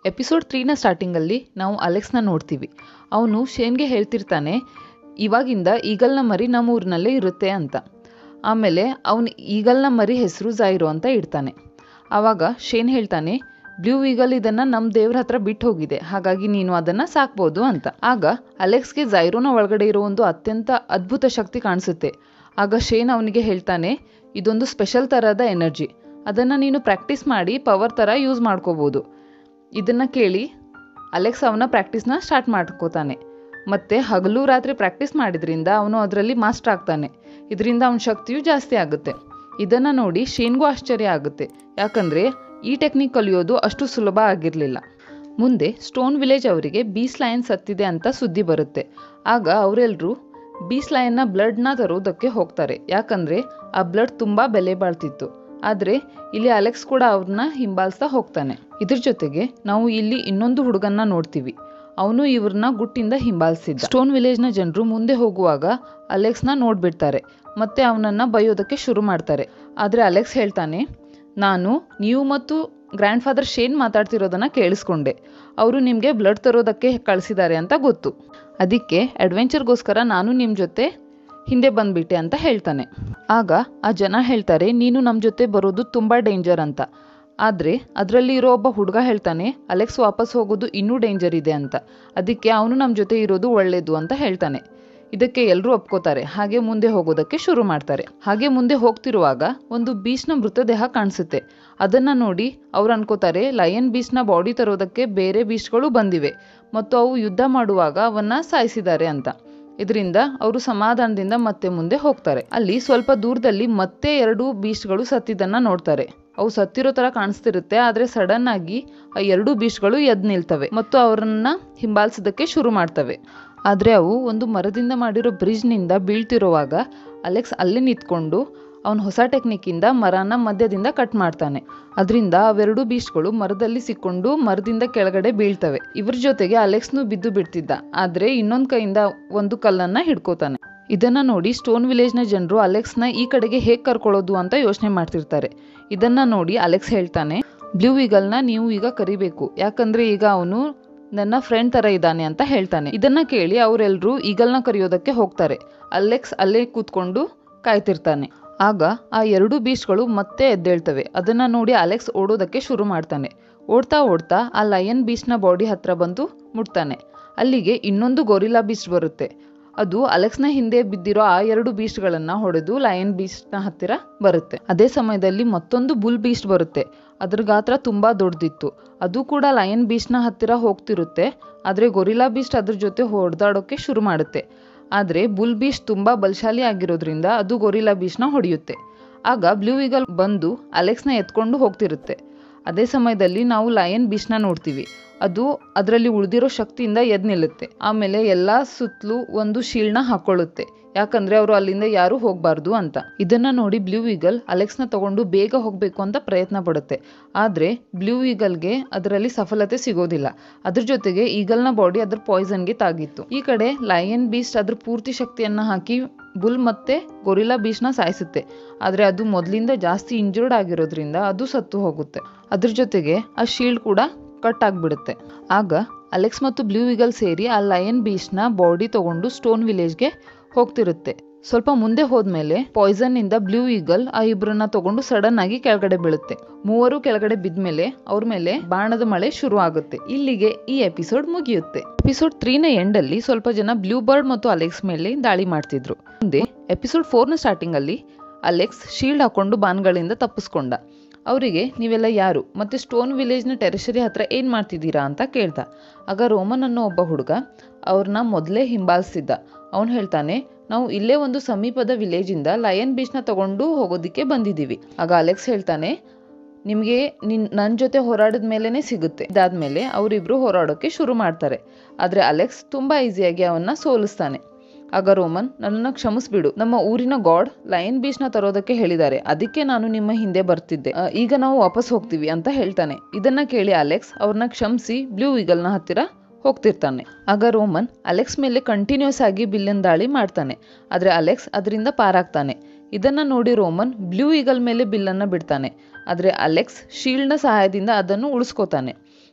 episode ತ್ರೀನ ಸ್ಟಾರ್ಟಿಂಗಲ್ಲಿ ನಾವು ಅಲೆಕ್ಸ್ನ ನೋಡ್ತೀವಿ ಅವನು ಶೇನ್ಗೆ ಹೇಳ್ತಿರ್ತಾನೆ ಇವಾಗಿಂದ ಈಗಲ್ನ ಮರಿ ನಮ್ಮ ಊರಿನಲ್ಲೇ ಇರುತ್ತೆ ಅಂತ ಆಮೇಲೆ ಅವನು ಈಗಲ್ನ ಮರಿ ಹೆಸರು ಜೈರೋ ಅಂತ ಇಡ್ತಾನೆ ಆವಾಗ ಶೇನ್ ಹೇಳ್ತಾನೆ ಬ್ಲೂ ಈಗಲ್ ಇದನ್ನ ನಮ್ಮ ದೇವ್ರ ಹತ್ರ ಬಿಟ್ಟು ಹೋಗಿದೆ ಹಾಗಾಗಿ ನೀನು ಅದನ್ನ ಸಾಕ್ಬೋದು ಅಂತ ಆಗ ಅಲೆಕ್ಸ್ಗೆ ಜೈರೋನ ಒಳಗಡೆ ಇರೋ ಒಂದು ಅತ್ಯಂತ ಅದ್ಭುತ ಶಕ್ತಿ ಕಾಣಿಸುತ್ತೆ ಆಗ ಶೇನ್ ಅವನಿಗೆ ಹೇಳ್ತಾನೆ ಇದೊಂದು ಸ್ಪೆಷಲ್ ಥರದ ಎನರ್ಜಿ ಅದನ್ನು ನೀನು ಪ್ರಾಕ್ಟೀಸ್ ಮಾಡಿ ಪವರ್ ಥರ ಯೂಸ್ ಮಾಡ್ಕೋಬೋದು ಇದನ್ನು ಕೇಳಿ ಅಲೆಕ್ಸ್ ಅವನ ಪ್ರಾಕ್ಟೀಸ್ನ ಸ್ಟಾರ್ಟ್ ಮಾಡ್ಕೋತಾನೆ ಮತ್ತು ಹಗಲು ರಾತ್ರಿ ಪ್ರಾಕ್ಟೀಸ್ ಮಾಡಿದ್ರಿಂದ ಅವನು ಅದರಲ್ಲಿ ಮಾಸ್ಟರ್ ಆಗ್ತಾನೆ ಇದರಿಂದ ಅವನ ಶಕ್ತಿಯು ಜಾಸ್ತಿ ಆಗುತ್ತೆ ಇದನ್ನು ನೋಡಿ ಶೇನ್ಗೂ ಆಶ್ಚರ್ಯ ಆಗುತ್ತೆ ಯಾಕಂದರೆ ಈ ಟೆಕ್ನಿಕ್ ಕಲಿಯೋದು ಅಷ್ಟು ಸುಲಭ ಆಗಿರಲಿಲ್ಲ ಮುಂದೆ ಸ್ಟೋನ್ ವಿಲೇಜ್ ಅವರಿಗೆ ಬೀಸ್ ಲಯನ್ ಸತ್ತಿದೆ ಅಂತ ಸುದ್ದಿ ಬರುತ್ತೆ ಆಗ ಅವರೆಲ್ಲರೂ ಬೀಸ್ ಲಯನ್ನ ಬ್ಲಡ್ನ ತರೋದಕ್ಕೆ ಹೋಗ್ತಾರೆ ಯಾಕಂದರೆ ಆ ಬ್ಲಡ್ ತುಂಬ ಬೆಲೆ ಬಾಳ್ತಿತ್ತು ಆದರೆ ಇಲ್ಲಿ ಅಲೆಕ್ಸ್ ಕೂಡ ಅವ್ರನ್ನ ಹಿಂಬಾಲಿಸ್ತಾ ಹೋಗ್ತಾನೆ ಇದ್ರ ಜೊತೆಗೆ ನಾವು ಇಲ್ಲಿ ಇನ್ನೊಂದು ಹುಡುಗನ್ನ ನೋಡ್ತೀವಿ ಅವನು ಇವ್ರನ್ನ ಗುಟ್ಟಿಂದ ಹಿಂಬಾಲಿಸಿದ್ದ ಸ್ಟೋನ್ ವಿಲೇಜ್ನ ಜನರು ಮುಂದೆ ಹೋಗುವಾಗ ಅಲೆಕ್ಸ್ನ ನೋಡ್ಬಿಡ್ತಾರೆ ಮತ್ತೆ ಅವನನ್ನ ಬೈಯೋದಕ್ಕೆ ಶುರು ಮಾಡ್ತಾರೆ ಆದರೆ ಅಲೆಕ್ಸ್ ಹೇಳ್ತಾನೆ ನಾನು ನೀವು ಮತ್ತು ಗ್ರ್ಯಾಂಡ್ ಫಾದರ್ ಶೇನ್ ಮಾತಾಡ್ತಿರೋದನ್ನ ಕೇಳಿಸ್ಕೊಂಡೆ ಅವರು ನಿಮಗೆ ಬ್ಲಡ್ ತರೋದಕ್ಕೆ ಕಳಿಸಿದ್ದಾರೆ ಅಂತ ಗೊತ್ತು ಅದಕ್ಕೆ ಅಡ್ವೆಂಚರ್ಗೋಸ್ಕರ ನಾನು ನಿಮ್ಮ ಜೊತೆ ಹಿಂದೆ ಬಂದ್ಬಿಟ್ಟೆ ಅಂತ ಹೇಳ್ತಾನೆ ಆಗ ಆ ಜನ ಹೇಳ್ತಾರೆ ನೀನು ನಮ್ಮ ಜೊತೆ ಬರೋದು ತುಂಬ ಡೇಂಜರ್ ಅಂತ ಆದರೆ ಅದರಲ್ಲಿ ಇರೋ ಒಬ್ಬ ಹುಡುಗ ಹೇಳ್ತಾನೆ ಅಲೆಕ್ಸ್ ವಾಪಸ್ ಹೋಗೋದು ಇನ್ನೂ ಡೇಂಜರ್ ಇದೆ ಅಂತ ಅದಕ್ಕೆ ಅವನು ನಮ್ಮ ಜೊತೆ ಇರೋದು ಒಳ್ಳೆಯದು ಅಂತ ಹೇಳ್ತಾನೆ ಇದಕ್ಕೆ ಎಲ್ಲರೂ ಒಪ್ಕೋತಾರೆ ಹಾಗೆ ಮುಂದೆ ಹೋಗೋದಕ್ಕೆ ಶುರು ಮಾಡ್ತಾರೆ ಹಾಗೆ ಮುಂದೆ ಹೋಗ್ತಿರುವಾಗ ಒಂದು ಬೀಚ್ನ ಮೃತದೇಹ ಕಾಣಿಸುತ್ತೆ ಅದನ್ನ ನೋಡಿ ಅವ್ರು ಅನ್ಕೋತಾರೆ ಲಯನ್ ಬೀಚ್ನ ಬಾಡಿ ತರೋದಕ್ಕೆ ಬೇರೆ ಬೀಚ್ಗಳು ಬಂದಿವೆ ಮತ್ತು ಅವು ಯುದ್ಧ ಮಾಡುವಾಗ ಅವನ್ನ ಸಾಯಿಸಿದ್ದಾರೆ ಅಂತ ಇದರಿಂದ ಅವರು ಸಮಾಧಾನದಿಂದ ಮತ್ತೆ ಮುಂದೆ ಹೋಗ್ತಾರೆ ಅಲ್ಲಿ ಸ್ವಲ್ಪ ದೂರದಲ್ಲಿ ಮತ್ತೆ ಎರಡು ಬೀಚ್ಗಳು ಸತ್ತಿದ್ದನ್ನ ನೋಡ್ತಾರೆ ಅವು ಸತ್ತಿರೋ ತರ ಕಾಣಿಸ್ತಿರುತ್ತೆ ಆದ್ರೆ ಸಡನ್ ಆಗಿ ಆ ಎರಡು ಬೀಚ್ಗಳು ಎದ್ ನಿಲ್ತವೆ ಮತ್ತು ಅವರನ್ನ ಹಿಂಬಾಲಿಸೋದಕ್ಕೆ ಶುರು ಮಾಡ್ತವೆ ಆದ್ರೆ ಅವು ಒಂದು ಮರದಿಂದ ಮಾಡಿರೋ ಬ್ರಿಡ್ಜ್ನಿಂದ ಬೀಳ್ತಿರುವಾಗ ಅಲೆಕ್ಸ್ ಅಲ್ಲೇ ನಿಂತ್ಕೊಂಡು ಅವನ ಹೊಸ ಟೆಕ್ನಿಕ್ಕಿಂದ ಮರನ ಮಧ್ಯದಿಂದ ಕಟ್ ಮಾಡ್ತಾನೆ ಅದರಿಂದ ಅವೆರಡು ಬೀಚ್ಗಳು ಮರದಲ್ಲಿ ಸಿಕ್ಕೊಂಡು ಮರದಿಂದ ಕೆಳಗಡೆ ಬೀಳ್ತವೆ ಇವ್ರ ಜೊತೆಗೆ ಅಲೆಕ್ಸ್ನು ಬಿದ್ದು ಬಿಡ್ತಿದ್ದ ಆದ್ರೆ ಇನ್ನೊಂದ್ ಕೈಯಿಂದ ಒಂದು ಕಲ್ಲನ್ನ ಹಿಡ್ಕೋತಾನೆ ಇದನ್ನ ನೋಡಿ ಸ್ಟೋನ್ ವಿಲೇಜ್ನ ಜನರು ಅಲೆಕ್ಸ್ನ ಈ ಕಡೆಗೆ ಹೇಗೆ ಕರ್ಕೊಳ್ಳೋದು ಅಂತ ಯೋಚನೆ ಮಾಡ್ತಿರ್ತಾರೆ ಇದನ್ನ ನೋಡಿ ಅಲೆಕ್ಸ್ ಹೇಳ್ತಾನೆ ಬ್ಲೂ ಈಗಲ್ನ ನೀವು ಈಗ ಕರಿಬೇಕು ಯಾಕಂದ್ರೆ ಈಗ ಅವನು ನನ್ನ ಫ್ರೆಂಡ್ ತರ ಇದ್ದಾನೆ ಅಂತ ಹೇಳ್ತಾನೆ ಇದನ್ನ ಕೇಳಿ ಅವರೆಲ್ಲರೂ ಈಗಲ್ನ ಕರೆಯೋದಕ್ಕೆ ಹೋಗ್ತಾರೆ ಅಲೆಕ್ಸ್ ಅಲ್ಲೇ ಕೂತ್ಕೊಂಡು ಕಾಯ್ತಿರ್ತಾನೆ ಆಗ ಆ ಎರಡು ಬೀಚ್ಗಳು ಮತ್ತೆ ಎದ್ದೇಳ್ತವೆ ಅದನ್ನ ನೋಡಿ ಅಲೆಕ್ಸ್ ಓಡೋದಕ್ಕೆ ಶುರು ಮಾಡ್ತಾನೆ ಓಡ್ತಾ ಓಡ್ತಾ ಆ ಲಯನ್ ಬೀಚ್ನ ಬಾಡಿ ಹತ್ರ ಬಂದು ಮುಟ್ತಾನೆ ಅಲ್ಲಿಗೆ ಇನ್ನೊಂದು ಗೊರಿಲ್ಲಾ ಬೀಚ್ ಬರುತ್ತೆ ಅದು ಅಲೆಕ್ಸ್ನ ಹಿಂದೆ ಬಿದ್ದಿರೋ ಆ ಎರಡು ಬೀಚ್ಗಳನ್ನ ಹೊಡೆದು ಲಯನ್ ಬೀಚ್ನ ಹತ್ತಿರ ಬರುತ್ತೆ ಅದೇ ಸಮಯದಲ್ಲಿ ಮತ್ತೊಂದು ಬುಲ್ ಬೀಚ್ ಬರುತ್ತೆ ಅದ್ರ ಗಾತ್ರ ತುಂಬಾ ದೊಡ್ಡದಿತ್ತು ಅದು ಕೂಡ ಲಯನ್ ಬೀಚ್ನ ಹತ್ತಿರ ಹೋಗ್ತಿರುತ್ತೆ ಆದ್ರೆ ಗೊರಿಲ್ಲಾ ಬೀಚ್ ಅದ್ರ ಜೊತೆ ಹೊಡೆದಾಡೋಕೆ ಶುರು ಮಾಡುತ್ತೆ ಆದ್ರೆ ಬುಲ್ ಬೀಚ್ ತುಂಬಾ ಬಲಶಾಲಿ ಆಗಿರೋದ್ರಿಂದ ಅದು ಗೊರಿಲ್ಲಾ ಬೀಚ್ನ ಹೊಡೆಯುತ್ತೆ ಆಗ ಬ್ಲೂ ಈಗಲ್ ಬಂದು ಅಲೆಕ್ಸ್ನ ಎತ್ಕೊಂಡು ಹೋಗ್ತಿರುತ್ತೆ ಅದೇ ಸಮಯದಲ್ಲಿ ನಾವು ಲಯನ್ ಬೀಚ್ನ ನೋಡ್ತೀವಿ ಅದು ಅದರಲ್ಲಿ ಉಳಿದಿರೋ ಶಕ್ತಿಯಿಂದ ಎದ್ ನಿಲ್ಲುತ್ತೆ ಆಮೇಲೆ ಎಲ್ಲಾ ಸುತ್ತಲೂ ಒಂದು ಶೀಲ್ಡ್ನ ಹಾಕೊಳ್ಳುತ್ತೆ ಯಾಕಂದ್ರೆ ಅವರು ಅಲ್ಲಿಂದ ಯಾರು ಹೋಗ್ಬಾರ್ದು ಅಂತ ಇದನ್ನ ನೋಡಿ ಬ್ಲೂ ಈಗಲ್ ಅಲೆಕ್ಸ್ನ ತಗೊಂಡು ಬೇಗ ಹೋಗ್ಬೇಕು ಅಂತ ಪ್ರಯತ್ನ ಪಡುತ್ತೆ ಆದ್ರೆ ಬ್ಲೂ ಈಗಲ್ಗೆ ಅದರಲ್ಲಿ ಸಫಲತೆ ಸಿಗೋದಿಲ್ಲ ಅದ್ರ ಜೊತೆಗೆ ಈಗಲ್ನ ಬಾಡಿ ಅದ್ರ ಪಾಯ್ಸನ್ಗೆ ತಾಗಿತ್ತು ಈ ಕಡೆ ಲಯನ್ ಬೀಸ್ಟ್ ಅದ್ರ ಪೂರ್ತಿ ಶಕ್ತಿಯನ್ನ ಹಾಕಿ ಬುಲ್ ಮತ್ತೆ ಗೊರಿಲ್ಲಾ ಬೀಚ್ನ ಸಾಯಿಸುತ್ತೆ ಆದ್ರೆ ಅದು ಮೊದಲಿಂದ ಜಾಸ್ತಿ ಇಂಜರ್ಡ್ ಆಗಿರೋದ್ರಿಂದ ಅದು ಸತ್ತು ಹೋಗುತ್ತೆ ಅದ್ರ ಜೊತೆಗೆ ಆ ಶೀಲ್ಡ್ ಕೂಡ ಕಟ್ ಆಗ್ಬಿಡುತ್ತೆ ಆಗ ಅಲೆಕ್ಸ್ ಮತ್ತು ಬ್ಲೂ ಈಗಲ್ ಸೇರಿ ಆ ಲಯನ್ ಬೀಚ್ನ ಬಾಡಿ ತಗೊಂಡು ಸ್ಟೋನ್ ವಿಲೇಜ್ಗೆ ಹೋಗ್ತಿರುತ್ತೆ ಸ್ವಲ್ಪ ಮುಂದೆ ಹೋದ್ಮೇಲೆ ಪಾಯ್ಸನ್ ಇಂದ ಬ್ಲೂ ಈಗಲ್ ಆ ಇಬ್ಬರನ್ನ ತಗೊಂಡು ಸಡನ್ ಆಗಿ ಕೆಳಗಡೆ ಬೀಳುತ್ತೆ ಮೂವರು ಕೆಳಗಡೆ ಬಿದ್ಮೇಲೆ ಅವ್ರ ಮೇಲೆ ಬಾಣದ ಮಳೆ ಶುರು ಆಗುತ್ತೆ ಇಲ್ಲಿಗೆ ಈ ಎಪಿಸೋಡ್ ಮುಗಿಯುತ್ತೆ ಎಪಿಸೋಡ್ ತ್ರೀನ ಎಂಡ್ ಅಲ್ಲಿ ಸ್ವಲ್ಪ ಜನ ಬ್ಲೂ ಬರ್ಡ್ ಮತ್ತು ಅಲೆಕ್ಸ್ ಮೇಲೆ ದಾಳಿ ಮಾಡ್ತಿದ್ರು ಮುಂದೆ ಎಪಿಸೋಡ್ ಫೋರ್ನ ಸ್ಟಾರ್ಟಿಂಗ್ ಅಲ್ಲಿ ಅಲೆಕ್ಸ್ ಶೀಲ್ಡ್ ಹಾಕೊಂಡು ಬಾನ್ಗಳಿಂದ ತಪ್ಪಿಸ್ಕೊಂಡ ಅವರಿಗೆ ನೀವೆಲ್ಲ ಯಾರು ಮತ್ತೆ ಸ್ಟೋನ್ ವಿಲೇಜ್ನ ಟೆರಿಷರಿ ಹತ್ರ ಏನು ಮಾಡ್ತಿದ್ದೀರಾ ಅಂತ ಕೇಳ್ದ ಆಗ ರೋಮನ್ ಅನ್ನೋ ಒಬ್ಬ ಹುಡುಗ ಅವ್ರನ್ನ ಮೊದಲೇ ಹಿಂಬಾಲಿಸ್ತಿದ್ದ ಅವನು ಹೇಳ್ತಾನೆ ನಾವು ಇಲ್ಲೇ ಒಂದು ಸಮೀಪದ ವಿಲೇಜಿಂದ ಲಯನ್ ಬೀಚ್ನ ತಗೊಂಡು ಹೋಗೋದಿಕ್ಕೆ ಬಂದಿದ್ದೀವಿ ಆಗ ಅಲೆಕ್ಸ್ ಹೇಳ್ತಾನೆ ನಿಮಗೆ ನಿನ್ ನನ್ನ ಜೊತೆ ಹೋರಾಡಿದ ಮೇಲೇ ಸಿಗುತ್ತೆ ಇದಾದ್ಮೇಲೆ ಅವರಿಬ್ರು ಹೋರಾಡೋಕೆ ಶುರು ಮಾಡ್ತಾರೆ ಆದರೆ ಅಲೆಕ್ಸ್ ತುಂಬಾ ಈಸಿಯಾಗಿ ಅವನ್ನ ಸೋಲಿಸ್ತಾನೆ ಆಗ ರೋಮನ್ ನನ್ನನ್ನು ಕ್ಷಮಿಸ್ಬಿಡು ನಮ್ಮ ಊರಿನ ಗಾಡ್ ಲಯನ್ ಬೀಚ್ನ ತರೋದಕ್ಕೆ ಹೇಳಿದ್ದಾರೆ ಅದಕ್ಕೆ ನಾನು ನಿಮ್ಮ ಹಿಂದೆ ಬರ್ತಿದ್ದೆ ಆ, ಈಗ ನಾವು ವಾಪಸ್ ಹೋಗ್ತೀವಿ ಅಂತ ಹೇಳ್ತಾನೆ ಇದನ್ನ ಕೇಳಿ ಅಲೆಕ್ಸ್ ಅವ್ರನ್ನ ಕ್ಷಮಿಸಿ ಬ್ಲೂ ಈಗಲ್ನ ಹತ್ತಿರ ಹೋಗ್ತಿರ್ತಾನೆ ಆಗ ರೋಮನ್ ಅಲೆಕ್ಸ್ ಮೇಲೆ ಕಂಟಿನ್ಯೂಸ್ ಆಗಿ ಬಿಲ್ಲಿನ ದಾಳಿ ಮಾಡ್ತಾನೆ ಆದ್ರೆ ಅಲೆಕ್ಸ್ ಅದರಿಂದ ಪಾರಾಗ್ತಾನೆ ಇದನ್ನ ನೋಡಿ ರೋಮನ್ ಬ್ಲೂ ಈಗಲ್ ಮೇಲೆ ಬಿಲ್ಲನ್ನ ಬಿಡ್ತಾನೆ ಆದ್ರೆ ಅಲೆಕ್ಸ್ ಶೀಲ್ಡ್ನ ಸಹಾಯದಿಂದ ಅದನ್ನು ಉಳಿಸ್ಕೋತಾನೆ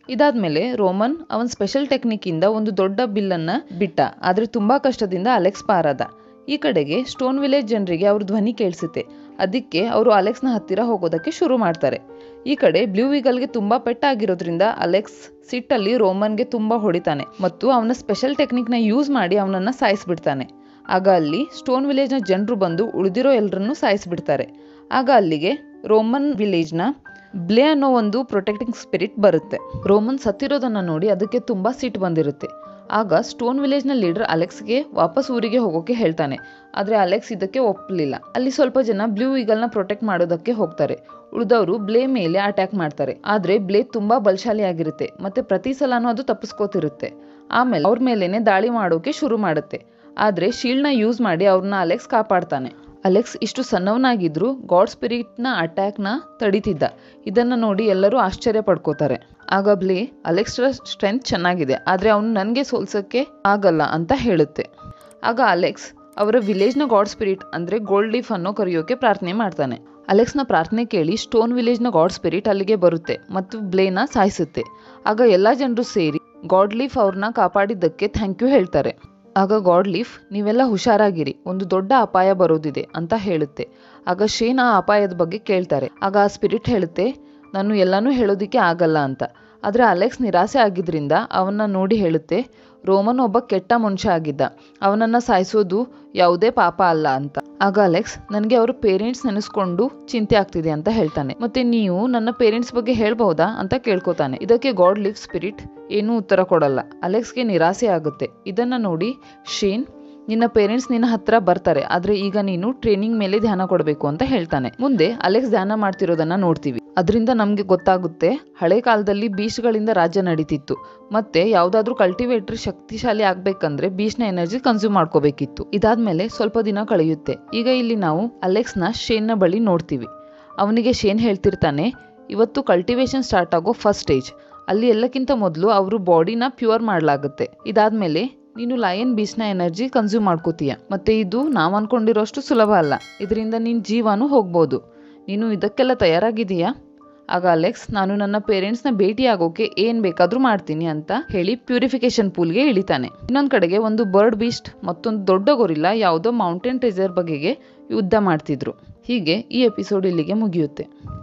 ಇದಾದ್ಮೇಲೆ ರೋಮನ್ ಅವನ್ ಸ್ಪೆಷಲ್ ಟೆಕ್ನಿಕ್ಕಿಂದ ಒಂದು ದೊಡ್ಡ ಬಿಲ್ಲನ್ನ ಬಿಟ್ಟ ಆದ್ರೆ ತುಂಬಾ ಕಷ್ಟದಿಂದ ಅಲೆಕ್ಸ್ ಪಾರಾದ ಈ ಕಡೆಗೆ ಸ್ಟೋನ್ ವಿಲೇಜ್ ಜನರಿಗೆ ಅವ್ರ ಧ್ವನಿ ಕೇಳಿಸುತ್ತೆ ಅದಕ್ಕೆ ಅವರು ಅಲೆಕ್ಸ್ನ ಹತ್ತಿರ ಹೋಗೋದಕ್ಕೆ ಶುರು ಮಾಡ್ತಾರೆ ಈ ಕಡೆ ಬ್ಲೂ ಈಗಲ್ಗೆ ತುಂಬಾ ಪೆಟ್ಟಾಗಿರೋದ್ರಿಂದ ಅಲೆಕ್ಸ್ ಸಿಟ್ಟಲ್ಲಿ ರೋಮನ್ಗೆ ತುಂಬಾ ಹೊಡಿತಾನೆ ಮತ್ತು ಅವನ ಸ್ಪೆಷಲ್ ಟೆಕ್ನಿಕ್ನ ಯೂಸ್ ಮಾಡಿ ಅವನನ್ನ ಸಾಯಿಸ್ಬಿಡ್ತಾನೆ ಆಗ ಅಲ್ಲಿ ಸ್ಟೋನ್ ವಿಲೇಜ್ನ ಜನರು ಬಂದು ಉಳಿದಿರೋ ಎಲ್ಲರನ್ನೂ ಸಾಯಿಸ್ಬಿಡ್ತಾರೆ ಆಗ ಅಲ್ಲಿಗೆ ರೋಮನ್ ವಿಲೇಜ್ನ ಬ್ಲೇ ಅನ್ನೋ ಒಂದು ಪ್ರೊಟೆಕ್ಟಿಂಗ್ ಸ್ಪಿರಿಟ್ ಬರುತ್ತೆ ರೋಮನ್ ಸತ್ತಿರೋದನ್ನ ನೋಡಿ ಅದಕ್ಕೆ ತುಂಬಾ ಸಿಟ್ಟು ಬಂದಿರುತ್ತೆ ಆಗ ಸ್ಟೋನ್ ವಿಲೇಜ್ನ ಲೀಡರ್ ಅಲೆಕ್ಸ್ಗೆ ವಾಪಸ್ ಊರಿಗೆ ಹೋಗೋಕೆ ಹೇಳ್ತಾನೆ ಆದ್ರೆ ಅಲೆಕ್ಸ್ ಇದಕ್ಕೆ ಒಪ್ಪಲಿಲ್ಲ ಅಲ್ಲಿ ಸ್ವಲ್ಪ ಜನ ಬ್ಲೂ ಈಗಲ್ನ ಪ್ರೊಟೆಕ್ಟ್ ಮಾಡೋದಕ್ಕೆ ಹೋಗ್ತಾರೆ ಉಳಿದವರು ಬ್ಲೇ ಮೇಲೆ ಅಟ್ಯಾಕ್ ಮಾಡ್ತಾರೆ ಆದ್ರೆ ಬ್ಲೇ ತುಂಬಾ ಬಲಶಾಲಿಯಾಗಿರುತ್ತೆ ಮತ್ತೆ ಪ್ರತಿ ಸಲನೂ ಅದು ತಪ್ಪಿಸ್ಕೋತಿರುತ್ತೆ ಆಮೇಲೆ ಅವ್ರ ಮೇಲೇನೆ ದಾಳಿ ಮಾಡೋಕೆ ಶುರು ಮಾಡುತ್ತೆ ಆದ್ರೆ ಶೀಲ್ಡ್ನ ಯೂಸ್ ಮಾಡಿ ಅವ್ರನ್ನ ಅಲೆಕ್ಸ್ ಕಾಪಾಡ್ತಾನೆ ಅಲೆಕ್ಸ್ ಇಷ್ಟು ಸಣ್ಣವನಾಗಿದ್ರು ಗಾಡ್ ಸ್ಪಿರಿಟ್ನ ಅಟ್ಯಾಕ್ನ ತಡಿತಿದ್ದ ಇದನ್ನ ನೋಡಿ ಎಲ್ಲರೂ ಆಶ್ಚರ್ಯ ಪಡ್ಕೋತಾರೆ ಆಗ ಬ್ಲೇ ಅಲೆಕ್ಸ್ ಸ್ಟ್ರೆಂತ್ ಚೆನ್ನಾಗಿದೆ ಆದ್ರೆ ಅವನು ನನಗೆ ಸೋಲ್ಸಕ್ಕೆ ಆಗಲ್ಲ ಅಂತ ಹೇಳುತ್ತೆ ಆಗ ಅಲೆಕ್ಸ್ ಅವರ ವಿಲೇಜ್ನ ಗಾಡ್ ಸ್ಪಿರಿಟ್ ಅಂದ್ರೆ ಗೋಲ್ಡ್ ಲೀಫ್ ಅನ್ನೋ ಕರೆಯೋಕೆ ಪ್ರಾರ್ಥನೆ ಮಾಡ್ತಾನೆ ಅಲೆಕ್ಸ್ನ ಪ್ರಾರ್ಥನೆ ಕೇಳಿ ಸ್ಟೋನ್ ವಿಲೇಜ್ನ ಗಾಡ್ ಸ್ಪಿರಿಟ್ ಅಲ್ಲಿಗೆ ಬರುತ್ತೆ ಮತ್ತು ಬ್ಲೇನ ಸಾಯಿಸುತ್ತೆ ಆಗ ಎಲ್ಲ ಜನರು ಸೇರಿ ಗಾಡ್ ಲೀಫ್ ಅವ್ರನ್ನ ಕಾಪಾಡಿದ್ದಕ್ಕೆ ಥ್ಯಾಂಕ್ ಯು ಹೇಳ್ತಾರೆ ಆಗ ಗಾಡ್ ಲೀಫ್ ನೀವೆಲ್ಲ ಹುಷಾರಾಗಿರಿ ಒಂದು ದೊಡ್ಡ ಅಪಾಯ ಬರೋದಿದೆ ಅಂತ ಹೇಳುತ್ತೆ ಆಗ ಶೇನ್ ಆ ಅಪಾಯದ ಬಗ್ಗೆ ಕೇಳ್ತಾರೆ ಆಗ ಆ ಸ್ಪಿರಿಟ್ ಹೇಳುತ್ತೆ ನಾನು ಎಲ್ಲಾನು ಹೇಳೋದಿಕ್ಕೆ ಆಗಲ್ಲ ಅಂತ ಆದ್ರೆ ಅಲೆಕ್ಸ್ ನಿರಾಸೆ ಆಗಿದ್ರಿಂದ ಅವನ್ನ ನೋಡಿ ಹೇಳುತ್ತೆ ರೋಮನ್ ಒಬ್ಬ ಕೆಟ್ಟ ಮನುಷ್ಯ ಆಗಿದ್ದ ಅವನನ್ನ ಸಾಯಿಸೋದು ಯಾವುದೇ ಪಾಪ ಅಲ್ಲ ಅಂತ ಆಗ ಅಲೆಕ್ಸ್ ನನಗೆ ಅವ್ರ ಪೇರೆಂಟ್ಸ್ ನೆನೆಸ್ಕೊಂಡು ಚಿಂತೆ ಆಗ್ತಿದೆ ಅಂತ ಹೇಳ್ತಾನೆ ಮತ್ತೆ ನೀವು ನನ್ನ ಪೇರೆಂಟ್ಸ್ ಬಗ್ಗೆ ಹೇಳ್ಬಹುದಾ ಅಂತ ಕೇಳ್ಕೊತಾನೆ ಇದಕ್ಕೆ ಗಾಡ್ ಲಿವ್ ಸ್ಪಿರಿಟ್ ಏನೂ ಉತ್ತರ ಕೊಡಲ್ಲ ಅಲೆಕ್ಸ್ಗೆ ನಿರಾಸೆ ಆಗುತ್ತೆ ಇದನ್ನ ನೋಡಿ ಶೇನ್ ನಿನ್ನ ಪೇರೆಂಟ್ಸ್ ನಿನ್ನ ಹತ್ರ ಬರ್ತಾರೆ ಆದ್ರೆ ಈಗ ನೀನು ಟ್ರೈನಿಂಗ್ ಮೇಲೆ ಧ್ಯಾನ ಕೊಡಬೇಕು ಅಂತ ಹೇಳ್ತಾನೆ ಮುಂದೆ ಅಲೆಕ್ಸ್ ಧ್ಯಾನ ಮಾಡ್ತಿರೋದನ್ನ ನೋಡ್ತೀವಿ ಅದರಿಂದ ನಮ್ಗೆ ಗೊತ್ತಾಗುತ್ತೆ ಹಳೆ ಕಾಲದಲ್ಲಿ ಬೀಚ್ಗಳಿಂದ ರಾಜ್ಯ ನಡೀತಿತ್ತು ಮತ್ತೆ ಯಾವ್ದಾದ್ರು ಕಲ್ಟಿವೇಟರ್ ಶಕ್ತಿಶಾಲಿ ಆಗ್ಬೇಕಂದ್ರೆ ಬೀಚ್ನ ಎನರ್ಜಿ ಕನ್ಸ್ಯೂಮ್ ಮಾಡ್ಕೋಬೇಕಿತ್ತು ಇದಾದ್ಮೇಲೆ ಸ್ವಲ್ಪ ದಿನ ಕಳೆಯುತ್ತೆ ಈಗ ಇಲ್ಲಿ ನಾವು ಅಲೆಕ್ಸ್ನ ಶೇನ್ನ ಬಳಿ ನೋಡ್ತೀವಿ ಅವನಿಗೆ ಶೇನ್ ಹೇಳ್ತಿರ್ತಾನೆ ಇವತ್ತು ಕಲ್ಟಿವೇಶನ್ ಸ್ಟಾರ್ಟ್ ಆಗೋ ಫಸ್ಟ್ ಸ್ಟೇಜ್ ಅಲ್ಲಿ ಎಲ್ಲಕ್ಕಿಂತ ಮೊದಲು ಅವರು ಬಾಡಿನ ಪ್ಯೂರ್ ಮಾಡಲಾಗುತ್ತೆ ಇದಾದ್ಮೇಲೆ ನೀನು ಲಯನ್ ಬೀಚ್ನ ಎನರ್ಜಿ ಕನ್ಸ್ಯೂಮ್ ಮಾಡ್ಕೋತೀಯ ಮತ್ತೆ ಇದು ನಾವು ಅನ್ಕೊಂಡಿರೋಷ್ಟು ಸುಲಭ ಅಲ್ಲ ಇದರಿಂದ ನಿನ್ ಜೀವನೂ ಹೋಗ್ಬೋದು ನೀನು ಇದಕ್ಕೆಲ್ಲ ತಯಾರಾಗಿದೀಯಾ ಆಗ ಅಲೆಕ್ಸ್ ನಾನು ನನ್ನ ಪೇರೆಂಟ್ಸ್ನ ಭೇಟಿ ಆಗೋಕೆ ಏನ್ ಬೇಕಾದ್ರೂ ಮಾಡ್ತೀನಿ ಅಂತ ಹೇಳಿ ಪ್ಯೂರಿಫಿಕೇಶನ್ ಪೂಲ್ಗೆ ಇಳಿತಾನೆ ಇನ್ನೊಂದ್ ಕಡೆಗೆ ಒಂದು ಬರ್ಡ್ ಬೀಸ್ಟ್ ಮತ್ತೊಂದು ದೊಡ್ಡ ಗೊರಿಲ್ಲ ಯಾವುದೋ ಮೌಂಟೇನ್ ಟ್ರೆಜರ್ ಬಗೆಗೆ ಯುದ್ಧ ಮಾಡ್ತಿದ್ರು ಹೀಗೆ ಈ ಎಪಿಸೋಡ್ ಇಲ್ಲಿಗೆ ಮುಗಿಯುತ್ತೆ